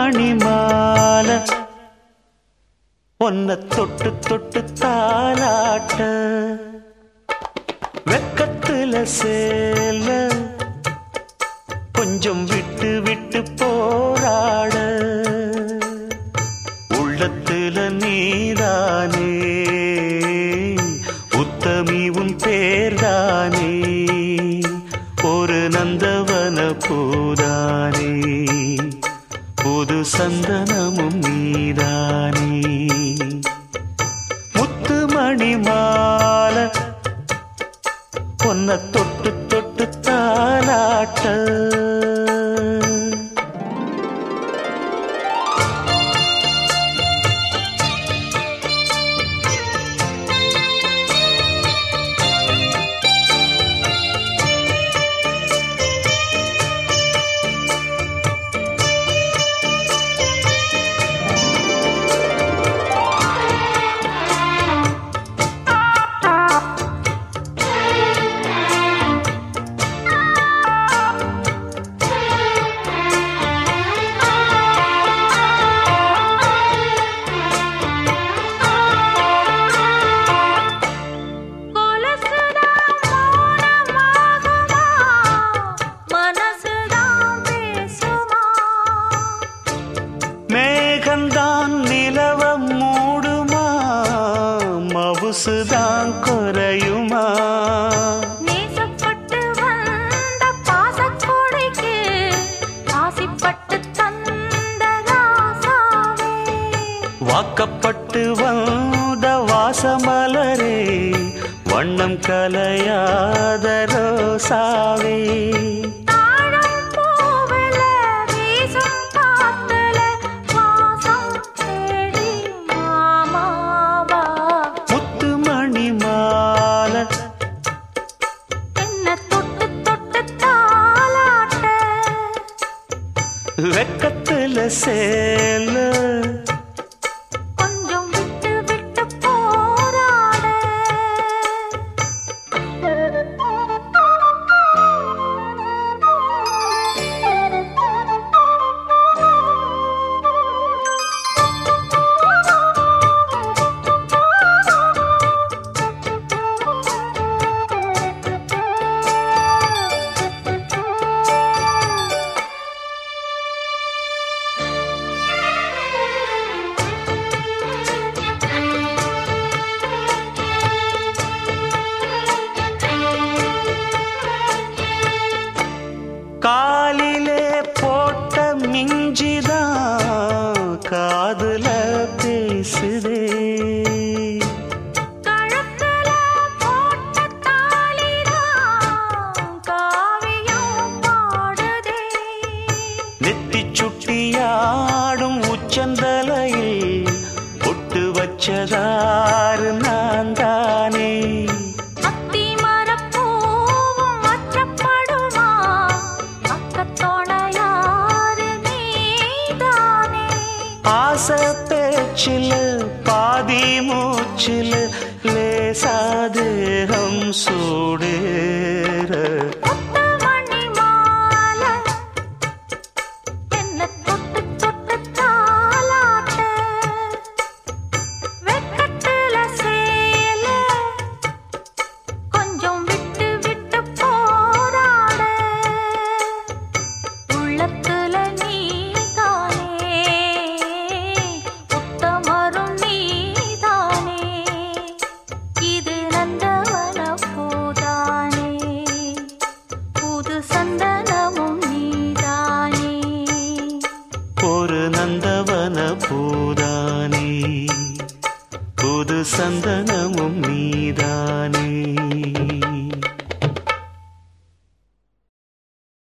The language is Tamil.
மணி மாலை ஒன்ன தொட்டு தொட்டு தாலாட்ட வெக்கத்துல சேல கொஞ்சம் விட்டு விட்டு போராட உள்ளத்துல நீதானே உத்தமி உன் பேர்தானே ஒரு நந்தவன பூதானே புது சந்தனமும் நீதானே முத்துமணி மாலை பொன்ன தொட்டு தொட்டு தாலாட்ட கொலுசுதான் மௌனமாகுமா? மனசுதான் பேசுமா? மேகந்தான் நிலவ மூடுமா மவுசுதான் குறையுமா நேசப்பட்டு வந்த பாசக்கொடைக்கு ஆசைப்பட்டு தந்த ராசாவே. வாக்கப்பட்டு வந்த வாசமலரே வண்ணம் கலையாத ரோசாவே தாழம் பூவுல வீசும் காத்துல வாசம் தேடி மாமாவா. முத்துமணி மாலை என்ன தொட்டு தொட்டு தாலாட்ட வெக்கத்துல சேல கொஞ்சம் விட்டு விட்டு போராட காலிலே போட்ட மிஞ்சிதான் காதுல பேசுதே கழுத்துல போட்ட தாலிதான் காவியம் பாடுதே நெத்தி சுட்டியாடும் உச்சந்தலையில் பொட்டு வச்சதாறு நான் தானே அத்தி மரப்பூவும் அச்சப்படுமா பக்கத்தோட யாரு நீதானே ஆசை பேச்சில் பாதி மூச்சில் லேசாதேகம் சூடே